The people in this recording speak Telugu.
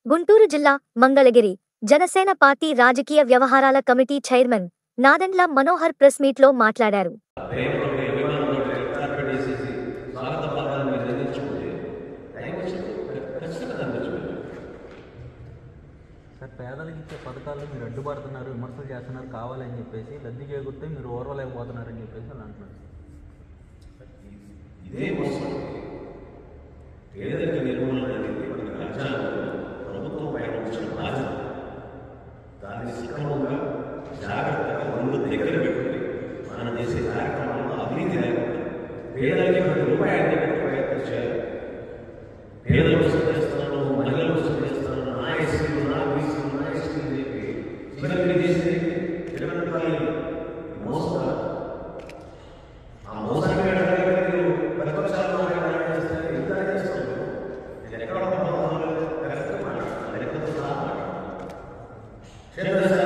గుంటూరు జిల్లా మంగళగిరి జనసేన పార్టీ రాజకీయ వ్యవహారాల committee chairman Nadendla Manohar press మీట్లో మాట్లాడారు ప్రేమలో అభిమానంలో కార్పెట్ వేసేసి స్వాగత పదాలను మీరు అందించుకుంటే టైం వచ్చినప్పుడు ఖచ్చితంగా అందించుకోండి సార్ పేదలకు ఇచ్చే పథకాలు మీరు అడ్డుపడుతున్నారు విమర్శలు చేస్తున్నారు కావాలని చెప్పేసి లబ్ధి చేకూరితే మీరు ఓర్వలేకపోతున్నారని చెప్పేసి వాళ్ళు అంటున్నారు ఇదే మోసం పేదరిక నిర్మూలన అనేది మన రాజ్యాంగంలో ప్రభుత్వం పైన ఉంచిన బాధ్యత దాన్ని సక్రమంగా జాగ్రత్తగా ముందు దగ్గర పెట్టుకుని మనం చేసే కార్యక్రమాల్లో అవినీతి లేకుండా పేదలకి ప్రతి రూపాయి అందేటట్టు ప్రయత్నం చేయాలి పేదల కోసం చేస్తున్నాను మహిళల కోసం చేస్తున్నాను నా ఎస్సీలు నా బీసీలు నా ఎస్టీలు అని చెప్పి చివరికి చేసేది ఇరవై రూపాయలు మోసం కాదు. ఆ మోసాన్ని వెళ్ళడానికి మీరు ప్రతిపక్షాల్లో మాట్లాడాలని చేస్తే ఎంత చేస్తున్నారు నేను ఎక్కడ కరెక్ట్గా మాట్లాడుతున్నాను లెక్కతో సహా మాట్లాడుతున్నాను క్షేత్రస్థాయి